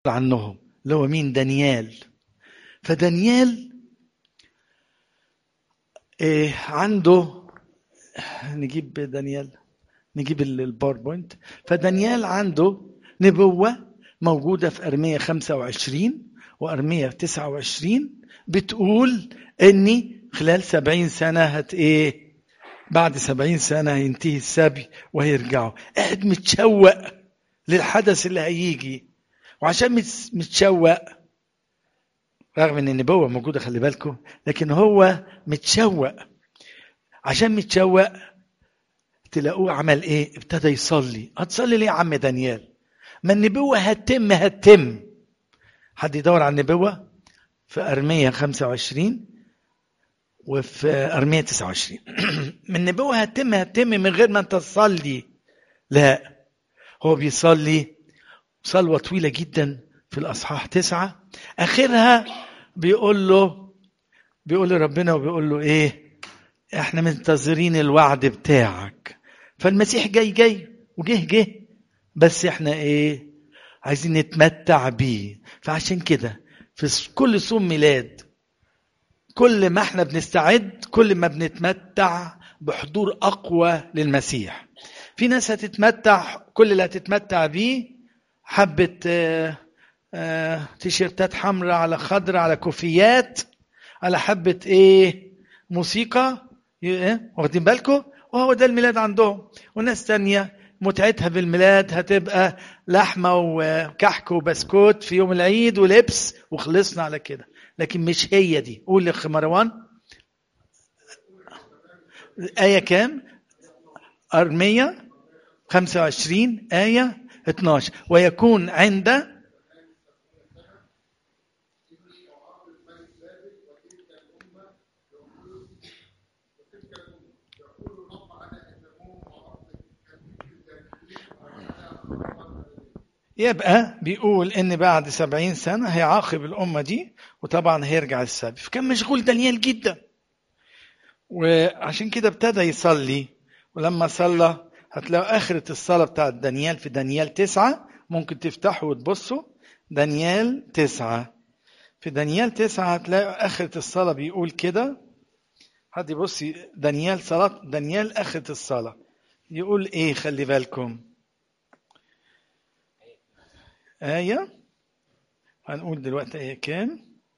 عنهم اللي هو مين دانيال فدانيال إيه عنده نجيب دانيال نجيب الباوربوينت فدانيال عنده نبوة موجودة في أرمية 25 وأرمية 29 بتقول إني خلال 70 سنة هت إيه بعد 70 سنة هينتهي السبي وهيرجعوا قاعد متشوق للحدث اللي هيجي وعشان متشوق رغم ان النبوه موجوده خلي بالكم لكن هو متشوق عشان متشوق تلاقوه عمل ايه ابتدى يصلي هتصلي ليه يا عم دانيال ما النبوه هتتم هتتم حد يدور على النبوه في ارميه 25 وفي ارميه 29 من النبوه هتتم هتتم من غير ما انت تصلي لا هو بيصلي صلوة طويلة جدا في الأصحاح تسعة آخرها بيقول له بيقول له ربنا وبيقول له إيه إحنا منتظرين الوعد بتاعك فالمسيح جاي جاي وجه جه بس إحنا إيه عايزين نتمتع بيه فعشان كده في كل صوم ميلاد كل ما احنا بنستعد كل ما بنتمتع بحضور أقوى للمسيح في ناس هتتمتع كل اللي هتتمتع بيه حبة آه آه تيشيرتات حمراء على خضراء على كوفيات على حبة ايه موسيقى إيه؟ واخدين بالكم وهو ده الميلاد عندهم وناس تانية متعتها بالميلاد هتبقى لحمة وكحك وبسكوت في يوم العيد ولبس وخلصنا على كده لكن مش هي دي قول لي مروان آية كام؟ أرمية 25 آية 12 ويكون عند يبقى بيقول ان بعد سبعين سنة هيعاقب الأمة دي وطبعا هيرجع السبي فكان مشغول دانيال جدا وعشان كده ابتدى يصلي ولما صلى هتلاقوا آخرة الصلاة بتاعت دانيال في دانيال تسعة ممكن تفتحوا وتبصوا دانيال تسعة في دانيال تسعة هتلاقوا آخرة الصلاة بيقول كده حد يبص دانيال صلاة دانيال آخرة الصلاة يقول إيه خلي بالكم آية هنقول دلوقتي آية كام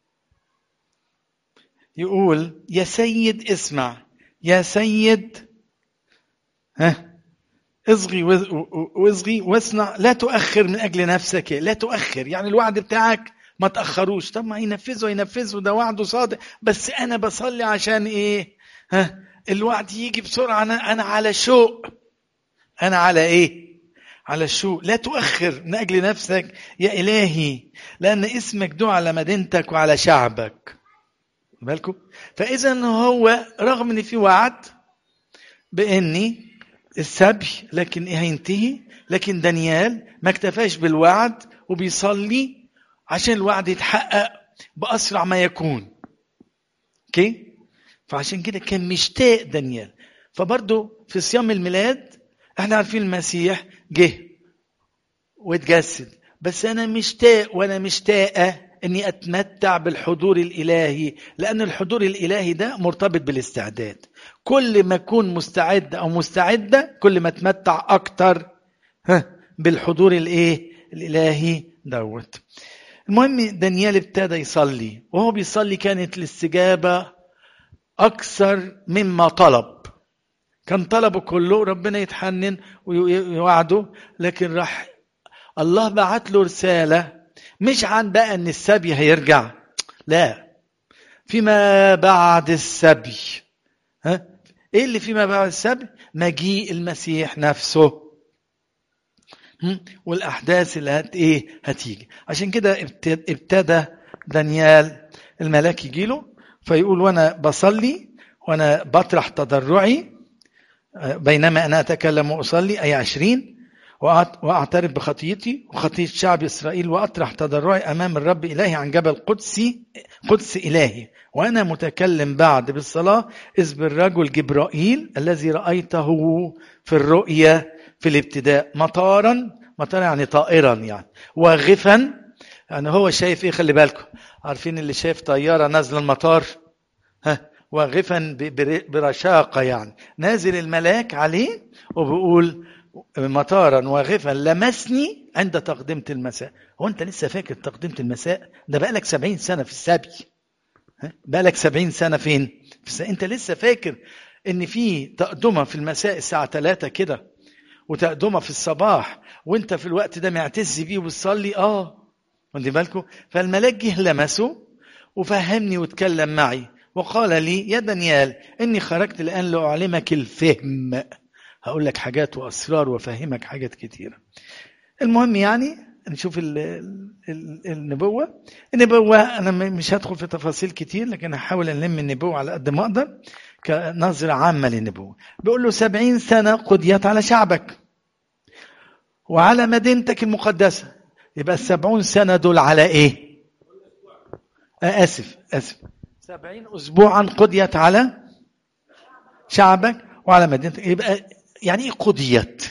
يقول يا سيد اسمع يا سيد ها اصغي واصغي واصنع لا تؤخر من اجل نفسك لا تؤخر يعني الوعد بتاعك ما تاخروش طب ما ينفذه ينفذه ده وعده صادق بس انا بصلي عشان ايه ها الوعد يجي بسرعه انا انا على شوق انا على ايه على الشوق لا تؤخر من اجل نفسك يا الهي لان اسمك دعا على مدينتك وعلى شعبك بالكم فاذا هو رغم ان في وعد باني السبي لكن هينتهي لكن دانيال ما اكتفاش بالوعد وبيصلي عشان الوعد يتحقق بأسرع ما يكون اوكي فعشان كده كان مشتاق دانيال فبرضه في صيام الميلاد احنا عارفين المسيح جه واتجسد بس انا مشتاق وانا مشتاقه اني اتمتع بالحضور الالهي لان الحضور الالهي ده مرتبط بالاستعداد كل ما اكون مستعد او مستعده كل ما اتمتع اكتر بالحضور الايه الالهي دوت المهم دانيال ابتدى يصلي وهو بيصلي كانت الاستجابه اكثر مما طلب كان طلبه كله ربنا يتحنن ويوعده لكن راح الله بعت له رساله مش عن بقى ان السبي هيرجع لا فيما بعد السبي ها ايه اللي فيما بعد السبي مجيء المسيح نفسه والاحداث اللي هت ايه هتيجي عشان كده ابتدى دانيال الملاك يجي له فيقول وانا بصلي وانا بطرح تضرعي بينما انا اتكلم واصلي اي عشرين واعترف بخطيتي وخطيه شعب اسرائيل واطرح تضرعي امام الرب الهي عن جبل قدسي قدس الهي وانا متكلم بعد بالصلاه اذ بالرجل جبرائيل الذي رايته في الرؤيا في الابتداء مطارا مطارا يعني طائرا يعني واغفا يعني هو شايف ايه خلي بالكم عارفين اللي شايف طياره نازله المطار ها واقفا برشاقه يعني نازل الملاك عليه وبيقول مطارا واقفا لمسني عند تقدمة المساء هو انت لسه فاكر تقدمة المساء ده بقالك سبعين سنة في السبي بقالك سبعين سنة فين في السبي. انت لسه فاكر ان في تقدمة في المساء الساعة 3 كده وتقدمة في الصباح وانت في الوقت ده معتز بيه وتصلي اه واخدين بالكم فالملاك جه لمسه وفهمني واتكلم معي وقال لي يا دانيال اني خرجت الان لاعلمك الفهم هقول لك حاجات واسرار وافهمك حاجات كتيره المهم يعني نشوف ال ال النبوة النبوة أنا مش هدخل في تفاصيل كتير لكن هحاول ألم النبوة على قد ما أقدر كنظرة عامة للنبوة بيقول له سبعين سنة قضيت على شعبك وعلى مدينتك المقدسة يبقى السبعون سنة دول على إيه آسف آسف سبعين أسبوعا قضيت على شعبك وعلى مدينتك يبقى يعني ايه قضيت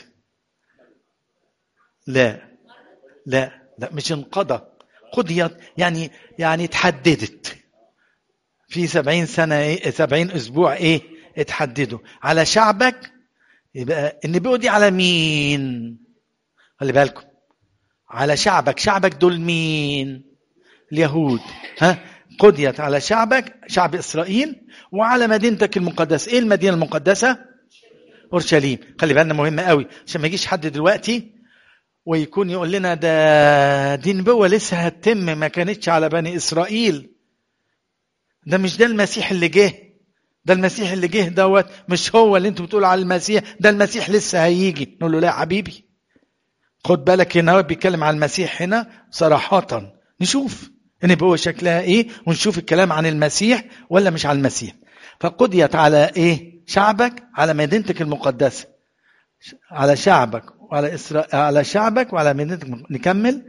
لا لا لا مش انقضى قضيت يعني يعني اتحددت في سبعين سنة ايه سبعين اسبوع ايه اتحددوا على شعبك يبقى النبوة دي على مين خلي بالكم على شعبك شعبك دول مين اليهود ها قضيت على شعبك شعب اسرائيل وعلى مدينتك المقدسه ايه المدينه المقدسه اورشليم خلي بالنا مهمه قوي عشان ما يجيش حد دلوقتي ويكون يقول لنا ده دي نبوه لسه هتتم ما كانتش على بني اسرائيل ده مش ده المسيح اللي جه ده المسيح اللي جه دوت مش هو اللي انتوا بتقولوا على المسيح ده المسيح لسه هيجي نقول له لا يا حبيبي خد بالك هنا بيتكلم عن المسيح هنا صراحة نشوف النبوة شكلها ايه ونشوف الكلام عن المسيح ولا مش على المسيح فقضيت على ايه شعبك على مدينتك المقدسة على شعبك وعلى إسرائيل على شعبك وعلى مدينتك نكمل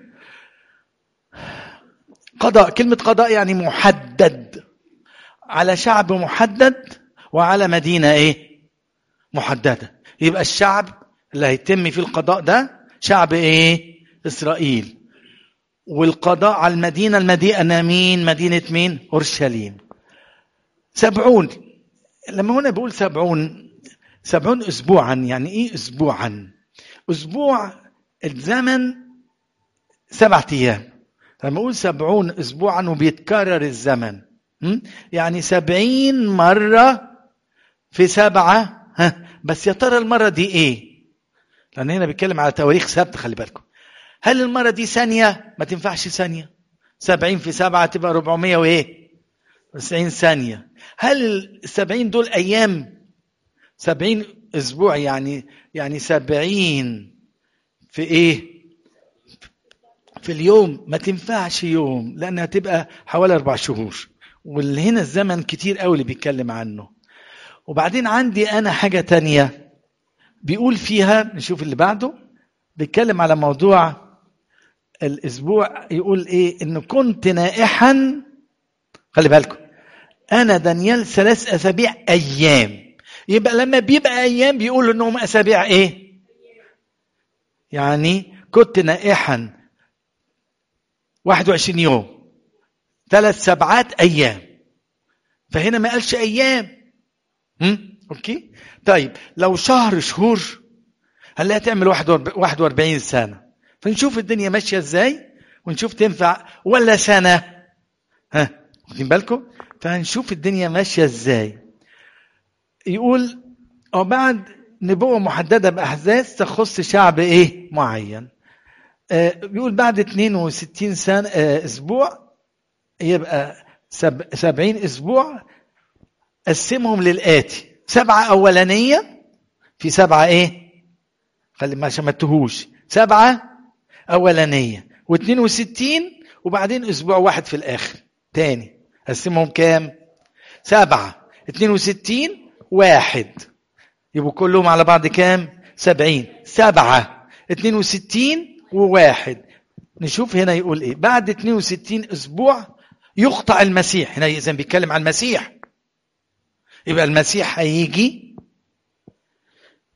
قضاء كلمة قضاء يعني محدد على شعب محدد وعلى مدينة ايه محددة يبقى الشعب اللي هيتم فيه القضاء ده شعب ايه اسرائيل والقضاء على المدينة المدينة مين مدينة مين اورشليم سبعون لما هنا بقول سبعون سبعون اسبوعا يعني ايه اسبوعا اسبوع الزمن سبعة ايام لما اقول سبعون اسبوعا وبيتكرر الزمن يعني سبعين مرة في سبعة ها بس يا ترى المرة دي ايه لان هنا بيتكلم على تواريخ سبت خلي بالكم هل المرة دي ثانية ما تنفعش ثانية سبعين في سبعة تبقى ربعمية وايه تسعين ثانية هل السبعين دول أيام سبعين أسبوع يعني يعني سبعين في إيه في اليوم ما تنفعش يوم لأنها تبقى حوالي أربع شهور واللي هنا الزمن كتير قوي اللي بيتكلم عنه وبعدين عندي أنا حاجة تانية بيقول فيها نشوف اللي بعده بيتكلم على موضوع الأسبوع يقول إيه إن كنت نائحا خلي بالكم أنا دانيال ثلاث أسابيع أيام يبقى لما بيبقى أيام بيقولوا إنهم أسابيع إيه؟ يعني كنت نائحا 21 يوم ثلاث سبعات أيام فهنا ما قالش أيام هم؟ أوكي طيب لو شهر شهور هنلاقيها تعمل 41 سنة فنشوف الدنيا ماشية إزاي ونشوف تنفع ولا سنة ها واخدين بالكم فهنشوف الدنيا ماشيه ازاي يقول او بعد نبوه محدده باحداث تخص شعب ايه معين آه بيقول بعد 62 سنه آه اسبوع يبقى سب 70 اسبوع قسمهم للاتي سبعه اولانيه في سبعه ايه خلي ما شمتهوش سبعه اولانيه و62 وبعدين اسبوع واحد في الاخر تاني قسمهم كام سبعة اتنين وستين واحد يبقوا كلهم على بعض كام سبعين سبعة اتنين وستين وواحد نشوف هنا يقول ايه بعد اتنين وستين اسبوع يقطع المسيح هنا اذا بيتكلم عن المسيح يبقى المسيح هيجي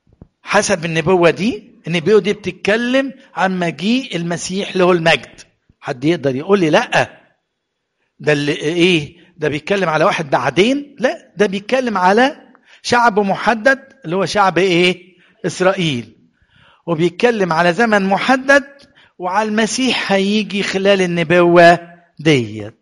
حسب النبوة دي النبوة دي بتتكلم عن مجيء المسيح له المجد حد يقدر يقول لي لا ده اللي ايه ده بيتكلم على واحد بعدين لا ده بيتكلم على شعب محدد اللي هو شعب ايه اسرائيل وبيتكلم على زمن محدد وعلى المسيح هيجي خلال النبوة ديت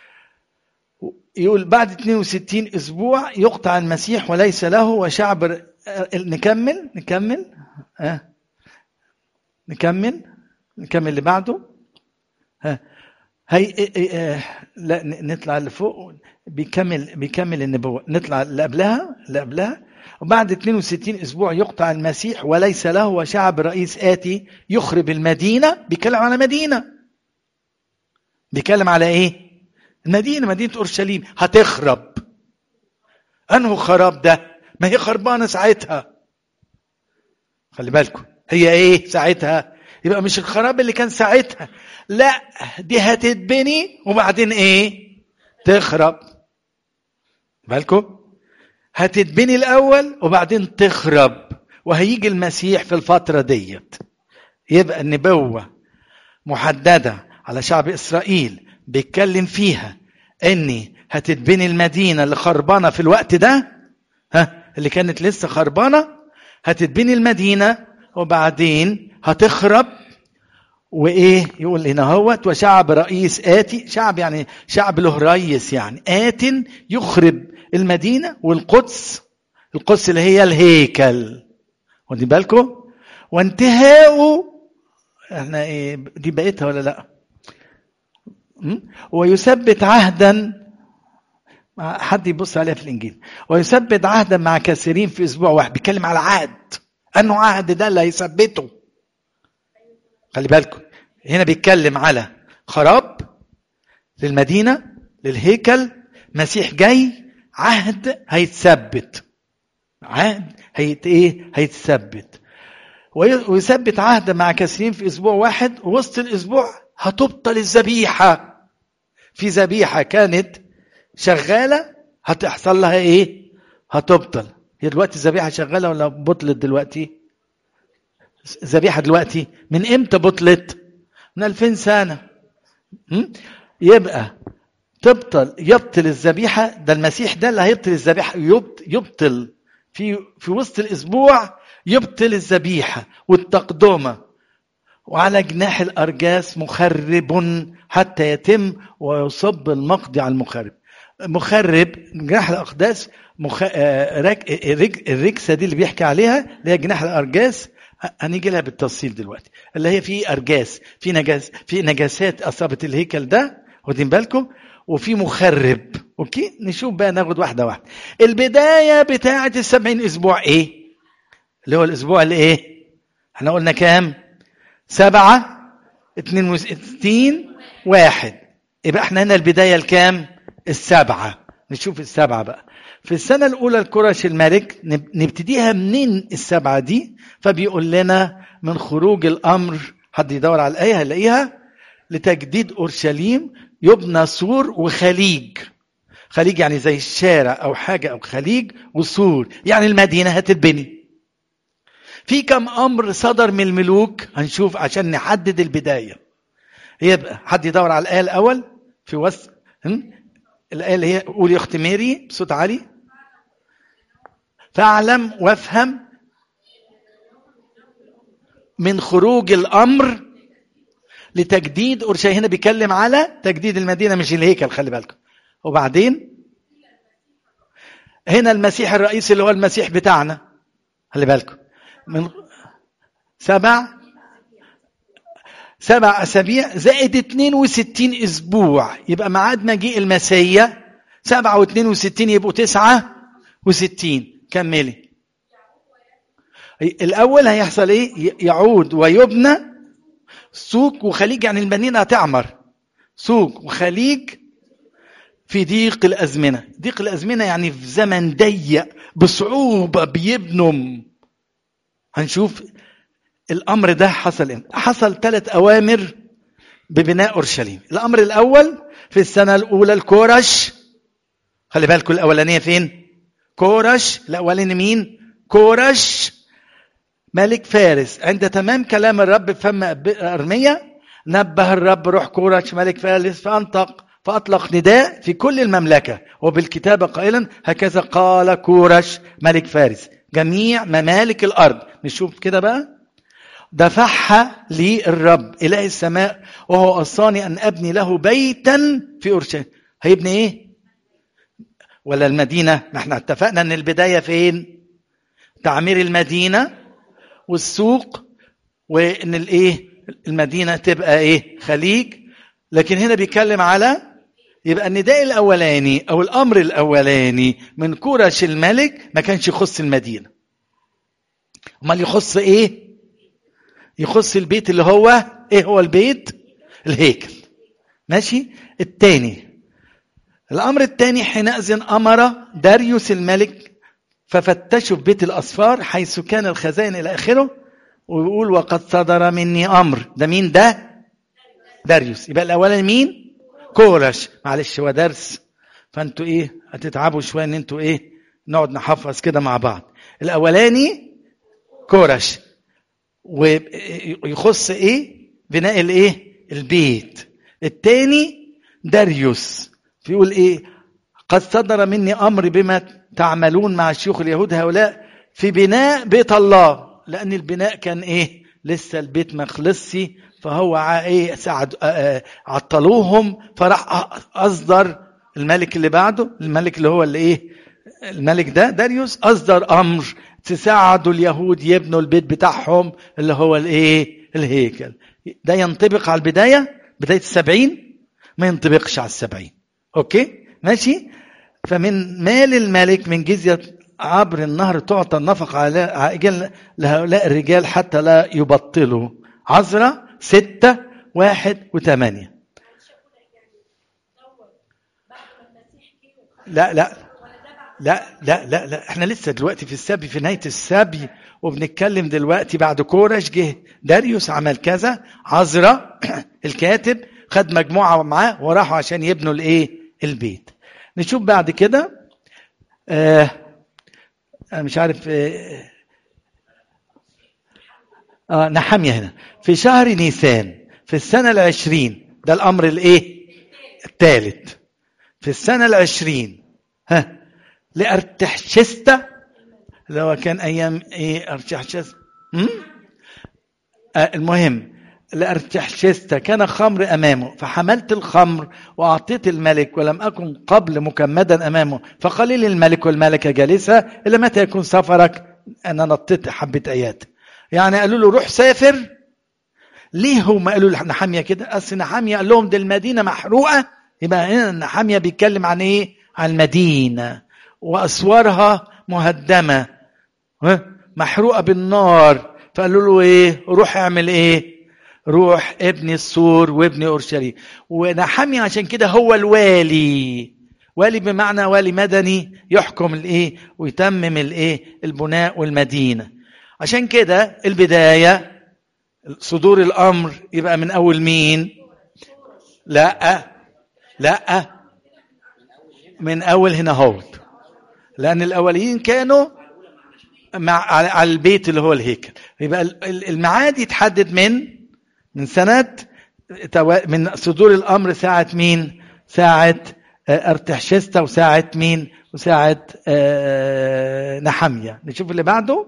يقول بعد 62 اسبوع يقطع المسيح وليس له وشعب نكمل نكمل أه. نكمل نكمل اللي بعده ها هي اه لا نطلع لفوق بيكمل بيكمل النبوة نطلع اللي قبلها اللي قبلها وبعد 62 اسبوع يقطع المسيح وليس له وشعب رئيس آتي يخرب المدينة بيتكلم على مدينة بيتكلم على ايه المدينة مدينة اورشليم هتخرب انه خراب ده ما هي خربانة ساعتها خلي بالكم هي ايه ساعتها يبقى مش الخراب اللي كان ساعتها لا دي هتتبني وبعدين ايه تخرب بالكم هتتبني الاول وبعدين تخرب وهيجي المسيح في الفترة ديت يبقى النبوة محددة على شعب اسرائيل بيتكلم فيها اني هتتبني المدينة اللي خربانة في الوقت ده ها اللي كانت لسه خربانة هتتبني المدينة وبعدين هتخرب وايه يقول هنا هوت وشعب رئيس آتي شعب يعني شعب له رئيس يعني آت يخرب المدينة والقدس القدس اللي هي الهيكل واخدين بالكم وانتهاءه احنا ايه دي بقيتها ولا لا ويثبت عهدا حد يبص عليها في الانجيل ويثبت عهدا مع كثيرين في اسبوع واحد بيتكلم على عهد انه عهد ده اللي هيثبته خلي بالكم هنا بيتكلم على خراب للمدينه للهيكل مسيح جاي عهد هيتثبت عهد هيت ايه هيتثبت ويثبت عهد مع كثيرين في اسبوع واحد ووسط الاسبوع هتبطل الذبيحه في ذبيحه كانت شغاله هتحصل لها ايه هتبطل هي دلوقتي الذبيحه شغاله ولا بطلت دلوقتي ذبيحه دلوقتي من امتى بطلت من 2000 سنه يبقى تبطل يبطل الذبيحه ده المسيح ده اللي هيبطل الذبيحه يبطل في في وسط الاسبوع يبطل الذبيحه والتقدمه وعلى جناح الارجاس مخرب حتى يتم ويصب المقضي على المخرب مخرب جناح الاقداس مخ... رك... الركسه دي اللي بيحكي عليها اللي هي جناح الارجاس هنيجي لها بالتفصيل دلوقتي اللي هي في ارجاس في نجاس في نجاسات اصابت الهيكل ده واخدين بالكم وفي مخرب اوكي نشوف بقى ناخد واحده واحده البدايه بتاعه السبعين اسبوع ايه اللي هو الاسبوع اللي ايه احنا قلنا كام سبعة اتنين وستين واحد يبقى احنا هنا البداية الكام السبعة نشوف السبعة بقى في السنة الأولى الكرش الملك نبتديها منين السبعة دي فبيقول لنا من خروج الأمر حد يدور على الآية هيلاقيها لتجديد أورشليم يبنى سور وخليج خليج يعني زي الشارع أو حاجة أو خليج وسور يعني المدينة هتتبني في كم امر صدر من الملوك هنشوف عشان نحدد البدايه يبقى حد يدور على الايه الاول في وسط الايه اللي هي قولي يا اخت ميري بصوت عالي فاعلم وافهم من خروج الامر لتجديد اورشليم هنا بيتكلم على تجديد المدينه مش الهيكل خلي بالكم وبعدين هنا المسيح الرئيسي اللي هو المسيح بتاعنا خلي بالكم من سبع سبع أسابيع زائد 62 أسبوع يبقى ميعاد مجيء المسيا سبعة واثنين وستين يبقوا تسعة وستين كملي الأول هيحصل إيه يعود ويبنى سوق وخليج يعني المدينة هتعمر سوق وخليج في ضيق الأزمنة ضيق الأزمنة يعني في زمن ضيق بصعوبة بيبنوا هنشوف الامر ده حصل امتى حصل ثلاث اوامر ببناء اورشليم الامر الاول في السنه الاولى الكورش خلي بالكم الاولانيه فين كورش الاولاني مين كورش ملك فارس عند تمام كلام الرب فم ارميا نبه الرب روح كورش ملك فارس فانطق فاطلق نداء في كل المملكه وبالكتابه قائلا هكذا قال كورش ملك فارس جميع ممالك الارض نشوف كده بقى دفعها لي الرب اله السماء وهو اوصاني ان ابني له بيتا في اورشليم هيبني ايه ولا المدينه ما احنا اتفقنا ان البدايه فين تعمير المدينه والسوق وان الايه المدينه تبقى ايه خليج لكن هنا بيتكلم على يبقى النداء الاولاني او الامر الاولاني من كورش الملك ما كانش يخص المدينه امال يخص ايه يخص البيت اللي هو ايه هو البيت الهيكل ماشي الثاني الامر الثاني حينئذ امر داريوس الملك ففتشوا في بيت الاسفار حيث كان الخزائن الى اخره ويقول وقد صدر مني امر ده مين ده داريوس يبقى الاولاني مين كورش معلش هو درس فانتوا ايه هتتعبوا شويه ان انتوا ايه نقعد نحفظ كده مع بعض الاولاني كورش ويخص ايه بناء الايه البيت الثاني داريوس بيقول ايه قد صدر مني امر بما تعملون مع شيوخ اليهود هؤلاء في بناء بيت الله لان البناء كان ايه لسه البيت ما خلصش فهو ايه ساعد عطلوهم فراح اصدر الملك اللي بعده الملك اللي هو اللي ايه الملك ده داريوس اصدر امر تساعدوا اليهود يبنوا البيت بتاعهم اللي هو الايه الهيكل ده ينطبق على البدايه بدايه السبعين ما ينطبقش على السبعين اوكي ماشي فمن مال الملك من جزيه عبر النهر تعطى النفقة على لهؤلاء الرجال حتى لا يبطلوا عذرة ستة واحد وثمانية لا لا لا لا لا لا احنا لسه دلوقتي في السبي في نهاية السبي وبنتكلم دلوقتي بعد كورش جه داريوس عمل كذا عذرة الكاتب خد مجموعة معاه وراحوا عشان يبنوا الايه البيت نشوف بعد كده آه انا مش عارف آه, آه نحمية هنا في شهر نيسان في السنة العشرين ده الأمر الإيه؟ الثالث في السنة العشرين ها لأرتحشستا اللي هو كان أيام إيه أرتحشستا آه المهم لأرتحشستا كان خمر أمامه فحملت الخمر وأعطيت الملك ولم أكن قبل مكمدا أمامه فقال لي الملك والملكة جالسة إلا متى يكون سفرك أنا نطيت حبة آيات يعني قالوا له روح سافر ليه هم قالوا لنحامية كده أصل نحامية قال لهم دي المدينة محروقة يبقى هنا نحامية بيتكلم عن إيه عن المدينة وأسوارها مهدمة محروقة بالنار فقالوا له إيه روح اعمل إيه روح ابني السور وابني اورشليم ونحمي عشان كده هو الوالي والي بمعنى والي مدني يحكم الايه ويتمم الايه البناء والمدينه عشان كده البدايه صدور الامر يبقى من اول مين لا لا من اول هنا هوت لان الاوليين كانوا مع على البيت اللي هو الهيكل يبقى الميعاد يتحدد من من سنة من صدور الأمر ساعة مين؟ ساعة ارتحشستا وساعة مين؟ وساعة نحمية نشوف اللي بعده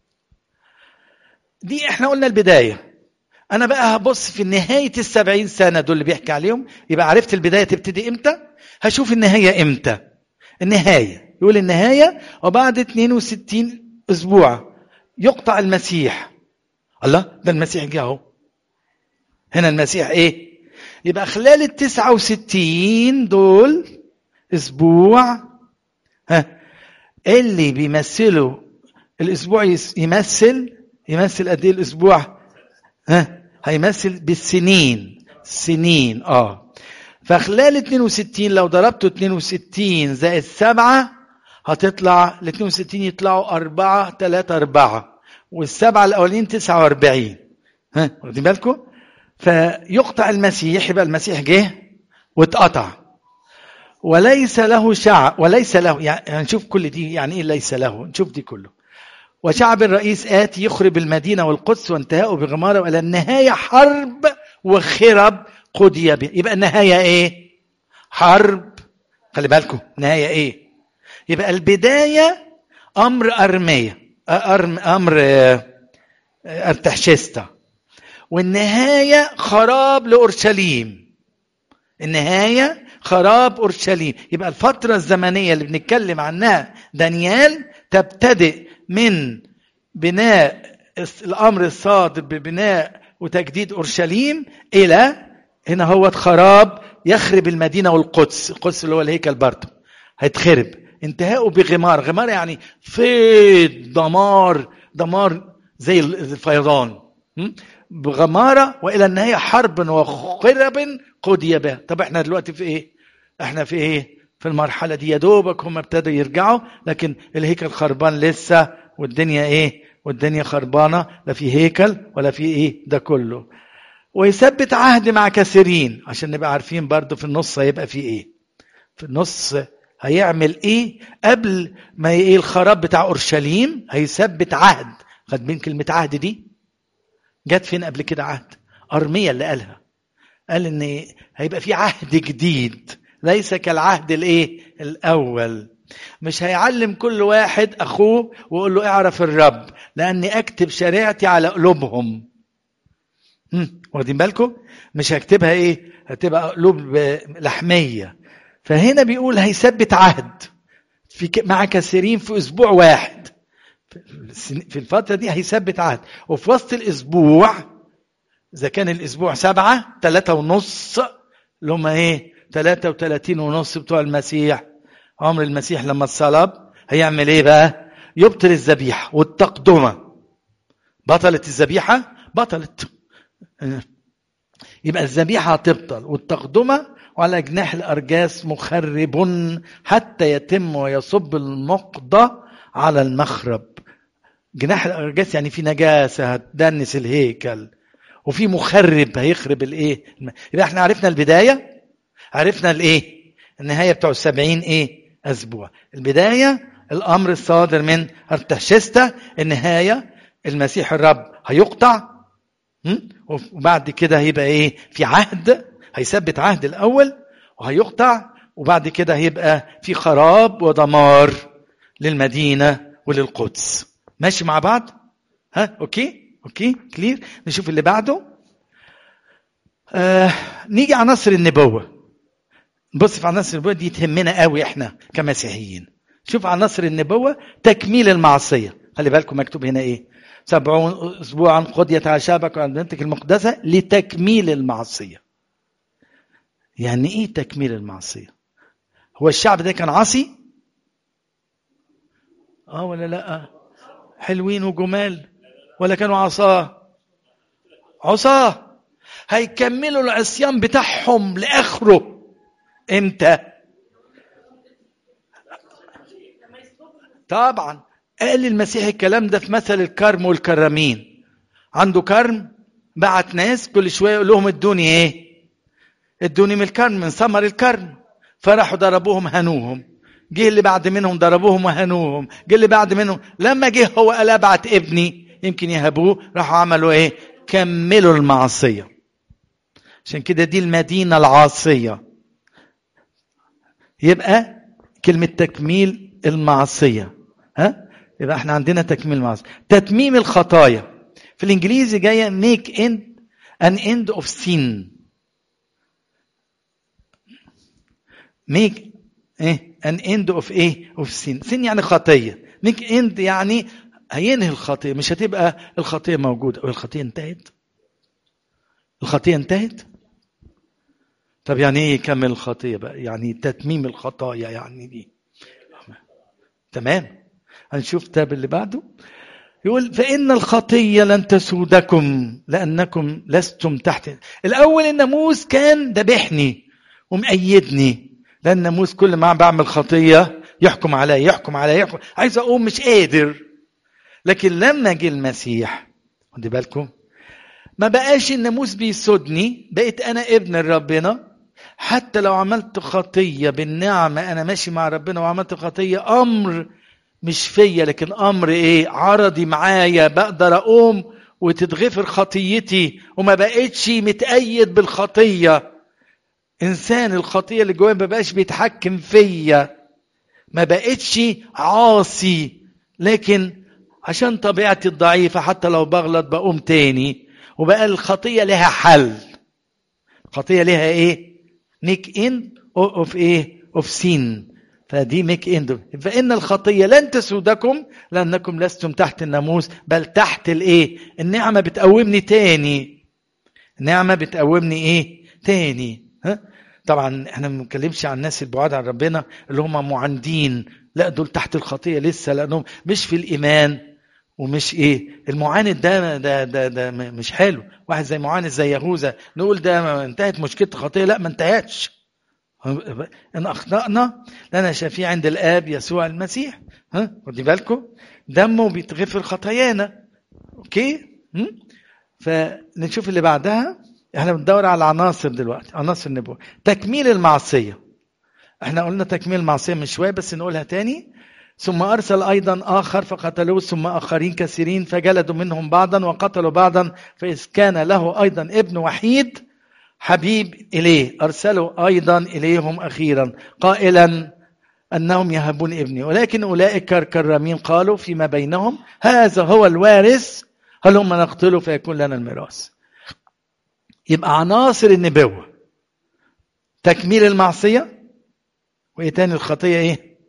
دي احنا قلنا البداية أنا بقى هبص في نهاية السبعين سنة دول اللي بيحكي عليهم يبقى عرفت البداية تبتدي إمتى؟ هشوف النهاية إمتى؟ النهاية يقول النهاية وبعد 62 أسبوع يقطع المسيح الله ده المسيح جه اهو هنا المسيح ايه يبقى خلال التسعة وستين دول اسبوع ها اللي بيمثلوا الاسبوع يمثل يمثل قد ايه الاسبوع ها هيمثل بالسنين سنين اه فخلال 62 لو ضربته 62 زائد 7 هتطلع ال 62 يطلعوا 4 3 4 والسبعه الاولين 49 ها واخدين بالكم؟ فيقطع المسيح يبقى المسيح جه واتقطع وليس له شعب وليس له يعني نشوف كل دي يعني ايه ليس له نشوف دي كله وشعب الرئيس آتي يخرب المدينة والقدس وانتهاءه بغمارة وإلى النهاية حرب وخرب قضي به يبقى النهايه ايه حرب خلي بالكم النهايه ايه يبقى البدايه امر ارميه أرم امر ارتحشستا والنهايه خراب لاورشليم النهايه خراب اورشليم يبقى الفتره الزمنيه اللي بنتكلم عنها دانيال تبتدئ من بناء الامر الصادر ببناء وتجديد اورشليم الى هنا هو خراب يخرب المدينه والقدس القدس اللي هو الهيكل برضه هيتخرب انتهاءه بغمار غمار يعني فيض دمار دمار زي الفيضان بغماره والى النهايه حرب وخرب قضي بها طب احنا دلوقتي في ايه احنا في ايه في المرحله دي يا دوبك هم ابتدوا يرجعوا لكن الهيكل خربان لسه والدنيا ايه والدنيا خربانه لا في هيكل ولا في ايه ده كله ويثبت عهد مع كثيرين عشان نبقى عارفين برضو في النص هيبقى في ايه في النص هيعمل ايه قبل ما ايه الخراب بتاع اورشليم هيثبت عهد خد بين كلمه عهد دي جت فين قبل كده عهد ارميه اللي قالها قال ان هيبقى في عهد جديد ليس كالعهد الايه الاول مش هيعلم كل واحد اخوه ويقول له اعرف الرب لاني اكتب شريعتي على قلوبهم واخدين بالكم مش هكتبها ايه هتبقى قلوب لحميه فهنا بيقول هيثبت عهد في مع كثيرين في اسبوع واحد في الفتره دي هيثبت عهد وفي وسط الاسبوع اذا كان الاسبوع سبعه ثلاثه ونص اللي هم ايه 33 ونص بتوع المسيح عمر المسيح لما اتصلب هيعمل ايه بقى يبطل الذبيحه والتقدمه بطلت الذبيحه بطلت يبقى الذبيحه هتبطل والتقدمه وعلى جناح الارجاس مخرب حتى يتم ويصب المقضى على المخرب جناح الارجاس يعني في نجاسه هتدنس الهيكل وفي مخرب هيخرب الايه يبقى احنا عرفنا البدايه عرفنا الايه النهايه بتوع السبعين ايه اسبوع البدايه الامر الصادر من ارتحشستا النهايه المسيح الرب هيقطع وبعد كده هيبقى ايه في عهد هيثبت عهد الاول وهيقطع وبعد كده هيبقى في خراب ودمار للمدينه وللقدس ماشي مع بعض ها اوكي اوكي كلير نشوف اللي بعده آه نيجي عناصر النبوه نبص في عناصر النبوه دي تهمنا قوي احنا كمسيحيين شوف عناصر النبوه تكميل المعصيه خلي بالكم مكتوب هنا ايه سبعون اسبوعا قضيت على شعبك وعن بنتك المقدسه لتكميل المعصيه يعني ايه تكميل المعصيه هو الشعب ده كان عاصي اه ولا لا حلوين وجمال ولا كانوا عصاه عصاه هيكملوا العصيان بتاعهم لاخره امتى طبعا قال المسيح الكلام ده في مثل الكرم والكرامين عنده كرم بعت ناس كل شويه يقول لهم ادوني ايه ادوني من الكرم من ثمر الكرم فراحوا ضربوهم هنوهم جه اللي بعد منهم ضربوهم وهنوهم جه اللي بعد منهم لما جه هو قال ابعت ابني يمكن يهبوه راحوا عملوا ايه كملوا المعصيه عشان كده دي المدينه العاصيه يبقى كلمه تكميل المعصيه ها يبقى احنا عندنا تكميل المعصيه تتميم الخطايا في الانجليزي جايه make end an end of sin make ايه an end of ايه of sin sin يعني خطيه make end يعني هينهي الخطيه مش هتبقى الخطيه موجوده الخطيه انتهت الخطيه انتهت طب يعني ايه يكمل الخطيه بقى يعني تتميم الخطايا يعني دي تمام هنشوف تاب اللي بعده يقول فإن الخطية لن تسودكم لأنكم لستم تحت الأول الناموس كان ذبحني ومأيدني لأن الناموس كل ما بعمل خطية يحكم عليا يحكم عليا يحكم عايز أقوم مش قادر لكن لما جه المسيح خدي بالكم ما بقاش الناموس بيسودني بقيت أنا ابن ربنا حتى لو عملت خطية بالنعمة أنا ماشي مع ربنا وعملت خطية أمر مش فيا لكن امر ايه عرضي معايا بقدر اقوم وتتغفر خطيتي وما بقتش متأيد بالخطية إنسان الخطية اللي جوايا ما بقاش بيتحكم فيا ما بقتش عاصي لكن عشان طبيعتي الضعيفة حتى لو بغلط بقوم تاني وبقى الخطية لها حل الخطية لها ايه ميك ان اوف ايه اوف سين فدي ميك اند فان الخطيه لن تسودكم لانكم لستم تحت الناموس بل تحت الايه النعمه بتقومني تاني النعمه بتقومني ايه تاني ها طبعا احنا ما بنتكلمش عن الناس البعاد عن ربنا اللي هم معاندين لا دول تحت الخطيه لسه لانهم مش في الايمان ومش ايه المعاند ده ده ده, ده مش حلو واحد زي معاند زي يهوذا نقول ده انتهت مشكله الخطيه لا ما انتهتش ان اخطانا لنا شفيع عند الاب يسوع المسيح ها خدي بالكم دمه بيتغفر خطايانا اوكي فنشوف اللي بعدها احنا بندور على عناصر دلوقتي عناصر النبوه تكميل المعصيه احنا قلنا تكميل المعصيه من شويه بس نقولها تاني ثم ارسل ايضا اخر فقتلوه ثم اخرين كثيرين فجلدوا منهم بعضا وقتلوا بعضا فاذ كان له ايضا ابن وحيد حبيب إليه أرسلوا أيضا إليهم أخيرا قائلا أنهم يهبون ابني ولكن أولئك الكرامين قالوا فيما بينهم هذا هو الوارث هل هم نقتله فيكون لنا الميراث يبقى عناصر النبوة تكميل المعصية وإيه تاني الخطية إيه؟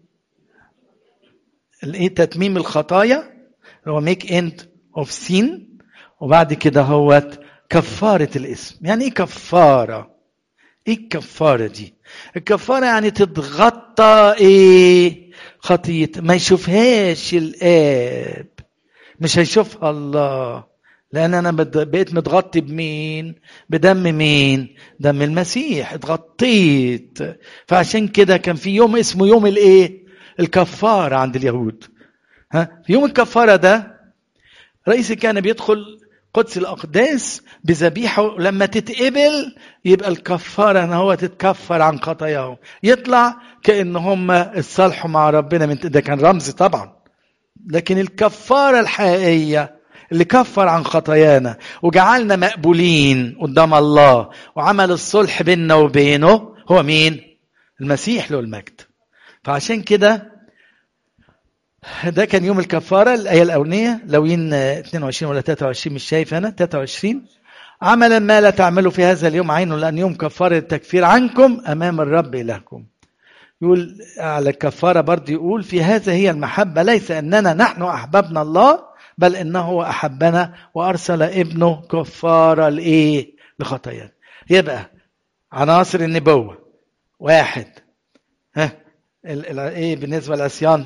الإيه تتميم الخطايا هو ميك اند اوف سين وبعد كده هوت كفارة الاسم يعني ايه كفارة ايه الكفارة دي الكفارة يعني تتغطى ايه خطية ما يشوفهاش الاب مش هيشوفها الله لان انا بقيت متغطي بمين بدم مين دم المسيح اتغطيت فعشان كده كان في يوم اسمه يوم الايه الكفارة عند اليهود ها في يوم الكفارة ده رئيس كان بيدخل قدس الأقداس بذبيحة لما تتقبل يبقى الكفارة أن هو تتكفر عن خطاياهم يطلع كأن هم اتصالحوا مع ربنا من ده كان رمز طبعا لكن الكفارة الحقيقية اللي كفر عن خطايانا وجعلنا مقبولين قدام الله وعمل الصلح بيننا وبينه هو مين؟ المسيح له المجد فعشان كده ده كان يوم الكفاره الايه الاولانيه لوين 22 ولا 23 مش شايف انا 23 عملا ما لا تعملوا في هذا اليوم عينه لان يوم كفاره التكفير عنكم امام الرب الهكم يقول على الكفاره برضه يقول في هذا هي المحبه ليس اننا نحن احببنا الله بل انه هو احبنا وارسل ابنه كفاره لايه لخطايانا يبقى عناصر النبوه واحد ها ايه بالنسبه للعصيان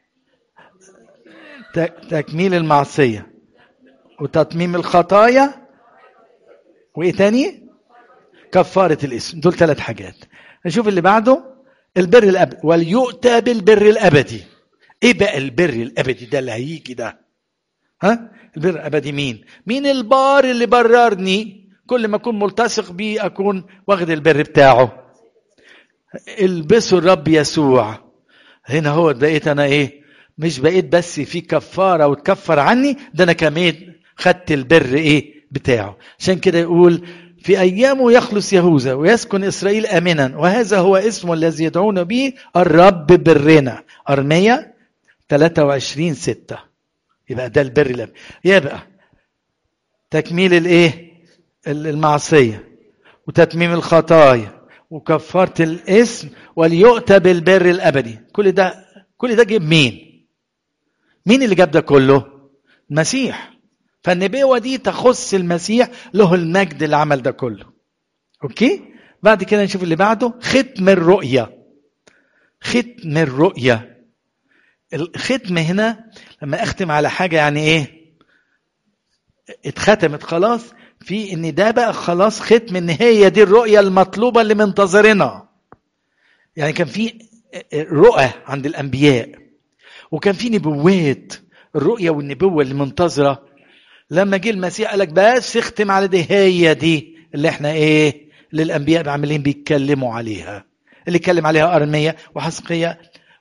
تكميل المعصية وتتميم الخطايا وإيه تاني؟ كفارة الاسم دول ثلاث حاجات نشوف اللي بعده البر الأبدي وليؤتى بالبر الأبدي إيه بقى البر الأبدي ده اللي هيجي ده؟ ها؟ البر الأبدي مين؟ مين البار اللي بررني؟ كل ما أكون ملتصق بيه أكون واخد البر بتاعه البسوا الرب يسوع هنا هو بقيت أنا إيه؟ مش بقيت بس في كفاره وتكفر عني ده انا كمان خدت البر ايه بتاعه عشان كده يقول في ايامه يخلص يهوذا ويسكن اسرائيل امنا وهذا هو اسمه الذي يدعون به الرب برنا ارميا 23 6 يبقى ده البر الأب. يبقى تكميل الايه المعصيه وتتميم الخطايا وكفاره الاسم وليؤتى بالبر الابدي كل ده كل ده جيب مين مين اللي جاب ده كله؟ المسيح فالنبوة دي تخص المسيح له المجد اللي عمل ده كله اوكي بعد كده نشوف اللي بعده ختم الرؤية ختم الرؤية الختم هنا لما اختم على حاجة يعني ايه اتختمت خلاص في ان ده بقى خلاص ختم ان هي دي الرؤية المطلوبة اللي منتظرنا يعني كان في رؤى عند الانبياء وكان في نبوات الرؤية والنبوة اللي منتظرة لما جه المسيح قال لك بس اختم على دي هي دي اللي احنا ايه اللي الانبياء عاملين بيتكلموا عليها اللي اتكلم عليها ارميا وحسقية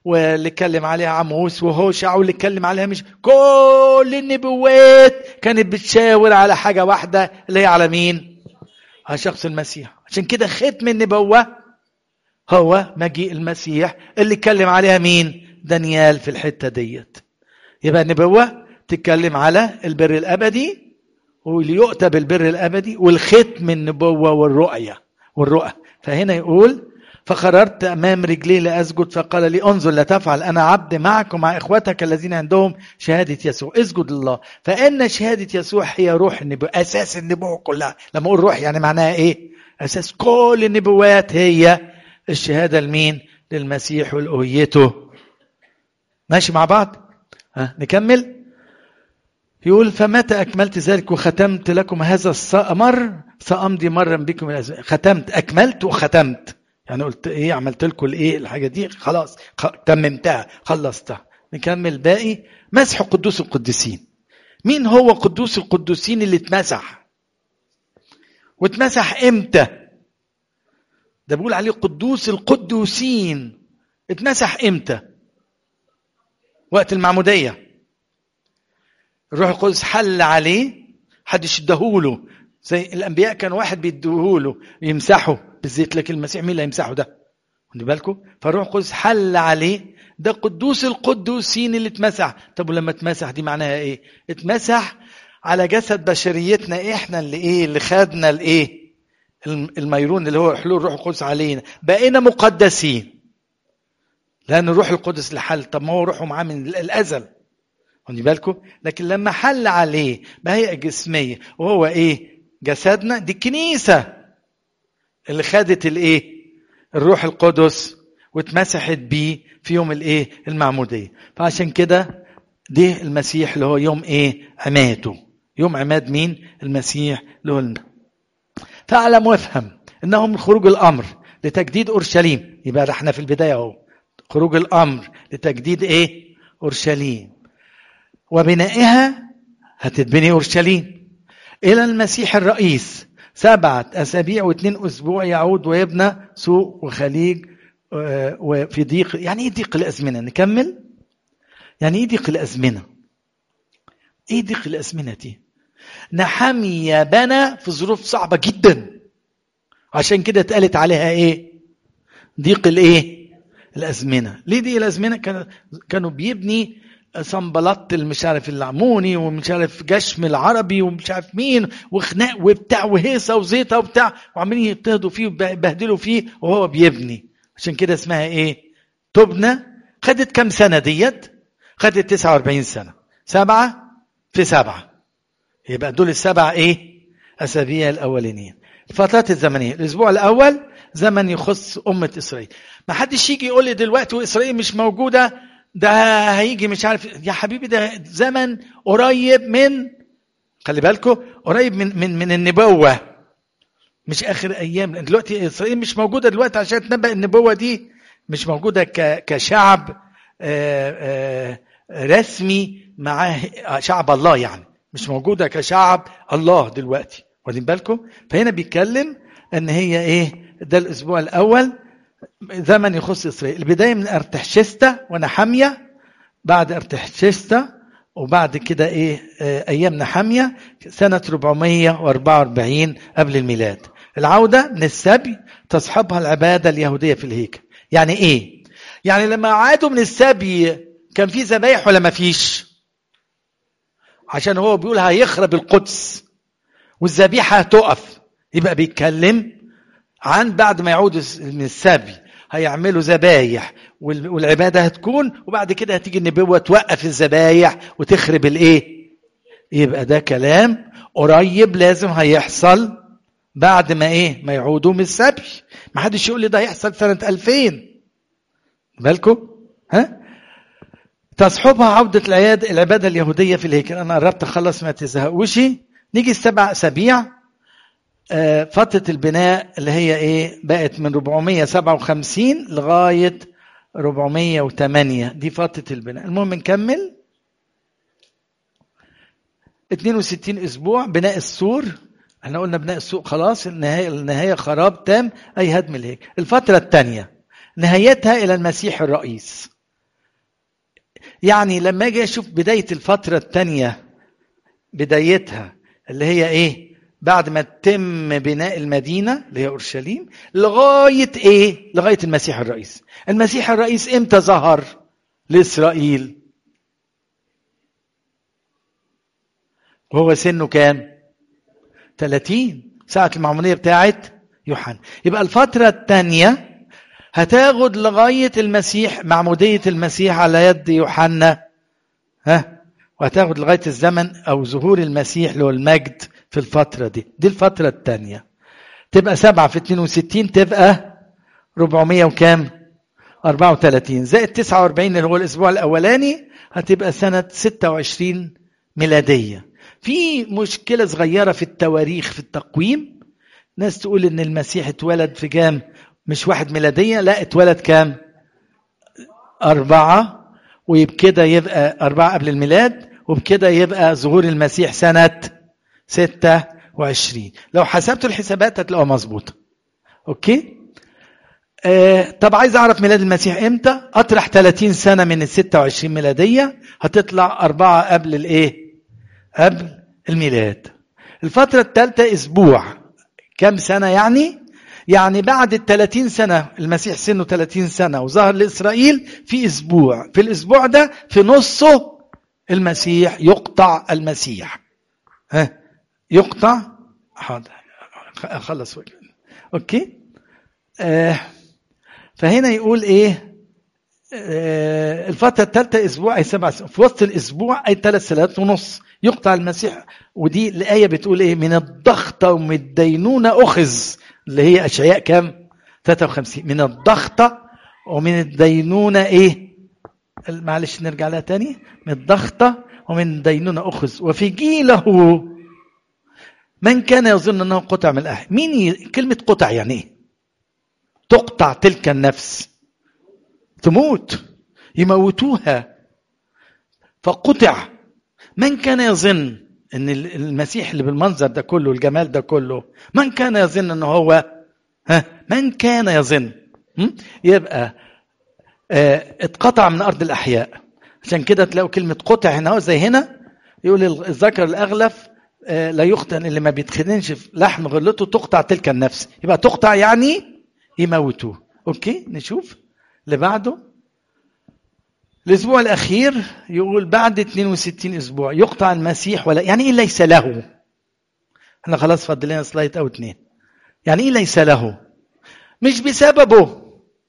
واللي اتكلم عليها عموس وهوشع واللي اتكلم عليها مش كل النبوات كانت بتشاور على حاجه واحده اللي هي على مين؟ على شخص المسيح عشان كده ختم النبوه هو مجيء المسيح اللي اتكلم عليها مين؟ دانيال في الحته ديت يبقى النبوه تتكلم على البر الابدي وليؤتى بالبر الابدي والختم النبوه والرؤيه والرؤى فهنا يقول فقررت امام رجلي لاسجد فقال لي انظر لا تفعل انا عبد معك ومع اخوتك الذين عندهم شهاده يسوع اسجد لله فان شهاده يسوع هي روح النبوه اساس النبوه كلها لما اقول روح يعني معناها ايه اساس كل النبوات هي الشهاده لمين للمسيح والأهيته ماشي مع بعض ها نكمل يقول فمتى أكملت ذلك وختمت لكم هذا السأمر سأمضي مرا بكم الأزمان ختمت أكملت وختمت يعني قلت إيه عملت لكم الإيه الحاجة دي خلاص خ... تممتها خلصتها نكمل باقي مسح قدوس القديسين مين هو قدوس القدوسين اللي اتمسح واتمسح امتى ده بيقول عليه قدوس القدوسين اتمسح امتى وقت المعموديه الروح القدس حل عليه حدش اداهوله زي الانبياء كان واحد بيديهوله يمسحه بالزيت لكن المسيح مين اللي هيمسحه ده خدوا بالكم فالروح القدس حل عليه ده قدوس القدوسين اللي اتمسح طب ولما اتمسح دي معناها ايه اتمسح على جسد بشريتنا احنا اللي ايه اللي خدنا الايه الميرون اللي هو حلول الروح القدس علينا بقينا مقدسين لان الروح القدس اللي حل طب ما هو روحه معاه من الازل خدي بالكم لكن لما حل عليه بهيئه جسميه وهو ايه جسدنا دي الكنيسه اللي خدت الايه الروح القدس واتمسحت بيه في يوم الايه المعموديه فعشان كده ده المسيح اللي هو يوم ايه عماده يوم عماد مين المسيح اللي هو المسيح. فاعلم وافهم انه من خروج الامر لتجديد اورشليم يبقى احنا في البدايه اهو خروج الامر لتجديد ايه اورشليم وبنائها هتتبني اورشليم الى المسيح الرئيس سبعة أسابيع واثنين أسبوع يعود ويبنى سوق وخليج وفي ضيق يعني إيه ضيق الأزمنة نكمل يعني إيه ضيق الأزمنة إيه ضيق الأزمنة دي نحمية بنى في ظروف صعبة جدا عشان كده اتقالت عليها إيه ضيق الإيه الأزمنة ليه دي الأزمنة كانوا كانوا بيبني صنبلط مش عارف العموني ومش عارف جشم العربي ومش عارف مين وخناق وبتاع وهيصه وزيطه وبتاع وعمالين يضطهدوا فيه ويبهدلوا فيه وهو بيبني عشان كده اسمها ايه؟ تبنى خدت كام سنه ديت؟ خدت 49 سنه سبعه في سبعه يبقى دول السبع ايه؟ اسابيع الاولانيين الفترات الزمنيه الاسبوع الاول زمن يخص امه اسرائيل ما حدش يجي يقول لي دلوقتي واسرائيل مش موجوده ده هيجي مش عارف يا حبيبي ده زمن قريب من خلي بالكم قريب من من من النبوه مش اخر ايام لان دلوقتي اسرائيل مش موجوده دلوقتي عشان تنبأ النبوه دي مش موجوده كشعب آآ آآ رسمي مع شعب الله يعني مش موجوده كشعب الله دلوقتي واخدين بالكم فهنا بيتكلم ان هي ايه ده الاسبوع الاول زمن يخص اسرائيل البدايه من ارتحشستا ونحميه بعد ارتحشستا وبعد كده ايه ايام نحميه سنه 444 قبل الميلاد العوده من السبي تصحبها العباده اليهوديه في الهيكل يعني ايه يعني لما عادوا من السبي كان في ذبايح ولا ما فيش عشان هو بيقول هيخرب القدس والذبيحه هتقف يبقى بيتكلم عن بعد ما يعودوا من السبي هيعملوا ذبايح والعباده هتكون وبعد كده هتيجي النبوه توقف الذبايح وتخرب الايه؟ يبقى ده كلام قريب لازم هيحصل بعد ما ايه؟ ما يعودوا من السبي ما حدش يقول لي ده هيحصل سنه 2000 بالكم؟ ها؟ تصحبها عودة العياد العبادة اليهودية في الهيكل أنا قربت أخلص ما تزهقوش نيجي السبع أسابيع فترة البناء اللي هي ايه بقت من 457 لغاية 408 دي فترة البناء المهم نكمل 62 اسبوع بناء السور احنا قلنا بناء السوق خلاص النهاية النهاية خراب تام اي هدم الهيكل الفترة الثانية نهايتها الى المسيح الرئيس يعني لما اجي اشوف بدايه الفتره الثانيه بدايتها اللي هي ايه بعد ما تم بناء المدينه اللي هي اورشليم لغايه ايه لغايه المسيح الرئيس المسيح الرئيس امتى ظهر لاسرائيل وهو سنه كام 30 ساعة المعمودية بتاعت يوحنا يبقى الفترة الثانية هتاخد لغاية المسيح معمودية المسيح على يد يوحنا ها وهتاخد لغاية الزمن أو ظهور المسيح له المجد في الفترة دي دي الفترة الثانية تبقى سبعة في 62 تبقى 400 وكام 34 زائد 49 اللي هو الأسبوع الأولاني هتبقى سنة 26 ميلادية في مشكلة صغيرة في التواريخ في التقويم ناس تقول ان المسيح اتولد في كام مش واحد ميلادية لا اتولد كام أربعة وبكده يبقى أربعة قبل الميلاد وبكده يبقى ظهور المسيح سنة ستة وعشرين لو حسبتوا الحسابات هتلاقوها مظبوطة أوكي آه طب عايز أعرف ميلاد المسيح إمتى أطرح 30 سنة من ال 26 ميلادية هتطلع أربعة قبل الإيه قبل الميلاد الفترة الثالثة أسبوع كم سنة يعني؟ يعني بعد ال 30 سنة المسيح سنه 30 سنة وظهر لإسرائيل في أسبوع في الأسبوع ده في نصه المسيح يقطع المسيح ها يقطع حاضر أخلص أوكي آه فهنا يقول إيه آه الفترة الثالثة أسبوع أي سبع سنة في وسط الأسبوع أي ثلاث سنوات ونص يقطع المسيح ودي الآية بتقول إيه من الضغطة ومن الدينونة أخذ اللي هي أشعياء كام 53 من الضغطة ومن الدينونة إيه معلش نرجع لها تاني من الضغطة ومن الدينونة أخذ وفي جيله من كان يظن أنه قطع من الأهل مين ي... كلمة قطع يعني إيه تقطع تلك النفس تموت يموتوها فقطع من كان يظن ان المسيح اللي بالمنظر ده كله الجمال ده كله من كان يظن ان هو ها من كان يظن يبقى اه اتقطع من ارض الاحياء عشان كده تلاقوا كلمه قطع هنا زي هنا يقول الذكر الاغلف اه لا يختن اللي ما بيتخدنش في لحم غلته تقطع تلك النفس يبقى تقطع يعني يموتوه اوكي نشوف اللي بعده الاسبوع الاخير يقول بعد 62 اسبوع يقطع المسيح ولا يعني ايه ليس له احنا خلاص فاضل لنا سلايد او اتنين يعني ايه ليس له مش بسببه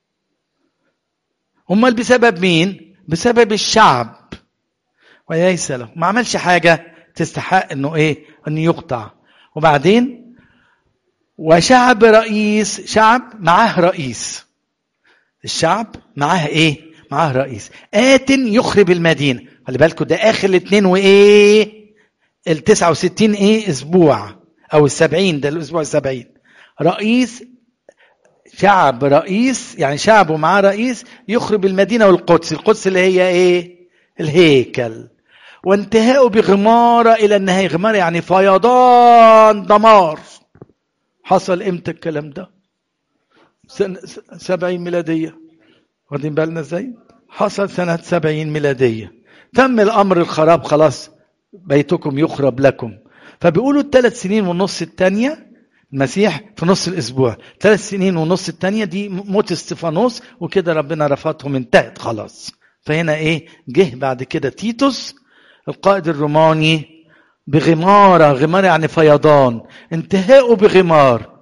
امال بسبب مين بسبب الشعب وليس له ما عملش حاجه تستحق انه ايه انه يقطع وبعدين وشعب رئيس شعب معاه رئيس الشعب معاه ايه معاه رئيس آت يخرب المدينة خلي بالكم ده آخر الاثنين وإيه ال 69 إيه أسبوع أو السبعين ده الأسبوع السبعين رئيس شعب رئيس يعني شعبه معاه رئيس يخرب المدينة والقدس القدس اللي هي إيه الهيكل وانتهاءه بغمارة إلى النهاية غمارة يعني فيضان دمار حصل إمتى الكلام ده سنة سبعين ميلادية واخدين بالنا ازاي؟ حصل سنة سبعين ميلادية تم الأمر الخراب خلاص بيتكم يخرب لكم فبيقولوا الثلاث سنين ونص الثانية المسيح في نص الأسبوع ثلاث سنين ونص الثانية دي موت استفانوس وكده ربنا رفضهم انتهت خلاص فهنا ايه جه بعد كده تيتوس القائد الروماني بغمارة غمارة يعني فيضان انتهاؤه بغمار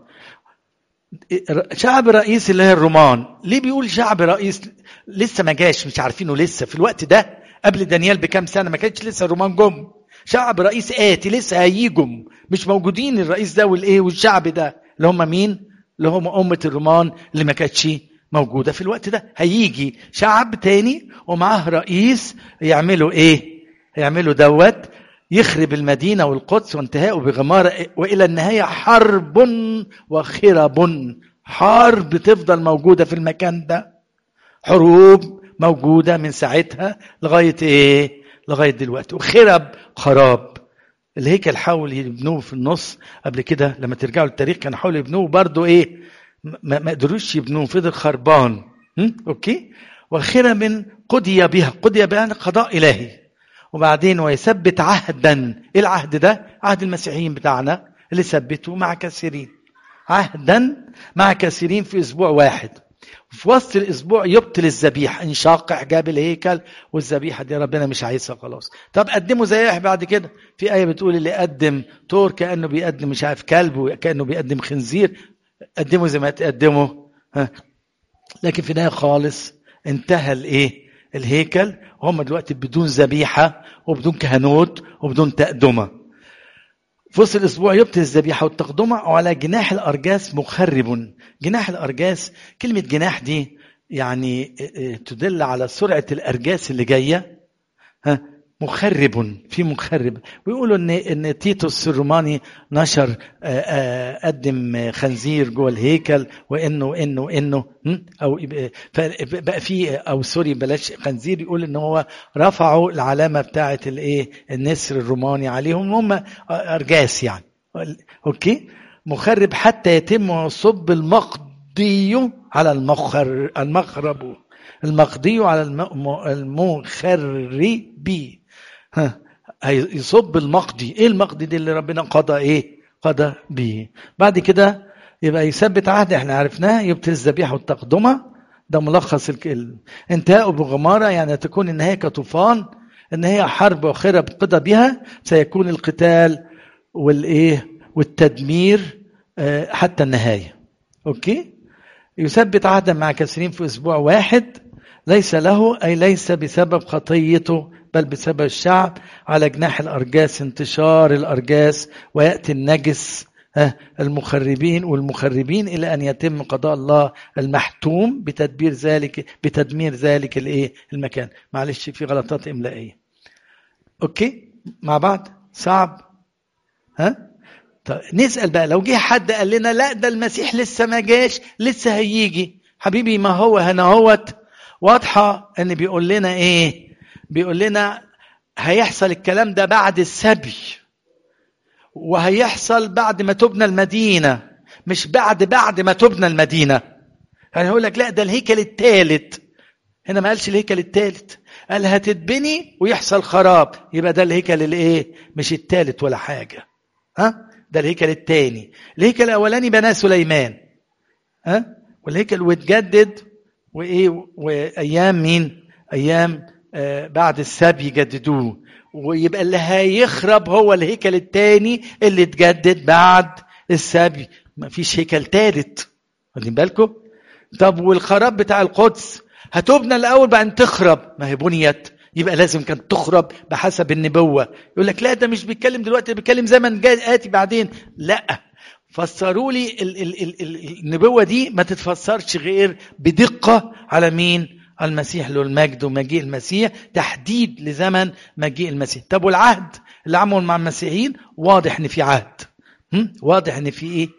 شعب رئيس اللي هي الرومان ليه بيقول شعب رئيس لسه ما جاش مش عارفينه لسه في الوقت ده قبل دانيال بكام سنه ما كانش لسه الرومان جم شعب رئيس آتي لسه هيجم مش موجودين الرئيس ده والايه والشعب ده اللي هم مين اللي هم أمة الرومان اللي ما كانتش موجودة في الوقت ده هيجي شعب تاني ومعاه رئيس يعملوا ايه يعملوا دوت يخرب المدينة والقدس وانتهاءه بغمارة وإلى النهاية حرب وخرب حرب تفضل موجودة في المكان ده حروب موجودة من ساعتها لغاية إيه لغاية دلوقتي وخرب خراب الهيكل حاول يبنوه في النص قبل كده لما ترجعوا للتاريخ كانوا حاولوا يبنوه برضه ايه ما, ما قدروش يبنوه فضل خربان اوكي وخرم قضي بها قضي بها قضاء إلهي وبعدين ويثبت عهدا ايه العهد ده عهد المسيحيين بتاعنا اللي ثبته مع كثيرين عهدا مع كثيرين في اسبوع واحد في وسط الاسبوع يبطل الذبيحه انشاق جاب الهيكل والذبيحه دي ربنا مش عايزها خلاص طب قدموا ذبائح بعد كده في ايه بتقول اللي قدم طور كانه بيقدم مش عارف كلب وكانه بيقدم خنزير قدموا زي ما تقدموا ها لكن في النهايه خالص انتهى الايه الهيكل وهم دلوقتي بدون ذبيحه وبدون كهنوت وبدون تقدمه في وسط الاسبوع يبطل الذبيحه والتقدمه وعلى جناح الارجاس مخرب جناح الارجاس كلمه جناح دي يعني تدل على سرعه الارجاس اللي جايه ها مخرب في مخرب ويقولوا ان ان تيتوس الروماني نشر قدم خنزير جوه الهيكل وانه انه انه او بقى في او سوري بلاش خنزير يقول ان هو رفعوا العلامه بتاعه الايه النسر الروماني عليهم هم ارجاس يعني اوكي مخرب حتى يتم صب المقضي على المخر المخرب المقضي على المخرب ها هيصب المقضي ايه المقضي دي اللي ربنا قضى ايه قضى به بعد كده يبقى يثبت عهد احنا عرفناه يبطل الذبيحه والتقدمه ده ملخص الكلمه انتهاء بغماره يعني تكون النهايه كطوفان ان هي حرب وخرب قضى بها سيكون القتال والايه والتدمير حتى النهايه اوكي يثبت عهدا مع كثيرين في اسبوع واحد ليس له اي ليس بسبب خطيته بل بسبب الشعب على جناح الأرجاس انتشار الأرجاس ويأتي النجس المخربين والمخربين إلى أن يتم قضاء الله المحتوم بتدبير ذلك بتدمير ذلك الإيه المكان معلش في غلطات إملائية أوكي مع بعض صعب ها طب نسأل بقى لو جه حد قال لنا لا ده المسيح لسه ما جاش لسه هيجي حبيبي ما هو هنا هوت واضحة ان بيقول لنا ايه بيقول لنا هيحصل الكلام ده بعد السبي وهيحصل بعد ما تبنى المدينة مش بعد بعد ما تبنى المدينة يعني يقول لك لا ده الهيكل الثالث هنا ما قالش الهيكل الثالث قال هتتبني ويحصل خراب يبقى ده الهيكل الايه مش الثالث ولا حاجة ها ده الهيكل الثاني الهيكل الاولاني بناه سليمان ها والهيكل واتجدد وايه وايام مين ايام بعد السبي يجددوه ويبقى اللي هيخرب هو الهيكل الثاني اللي اتجدد بعد السبي ما فيش هيكل ثالث واخدين بالكم طب والخراب بتاع القدس هتبنى الاول بعدين تخرب ما هي بنيت يبقى لازم كانت تخرب بحسب النبوه يقول لك لا ده مش بيتكلم دلوقتي بيتكلم زمن جاي اتي بعدين لا فسروا لي ال ال ال ال النبوه دي ما تتفسرش غير بدقه على مين المسيح له المجد ومجيء المسيح تحديد لزمن مجيء المسيح طب والعهد اللي عملوا مع المسيحيين واضح ان في عهد واضح ان في ايه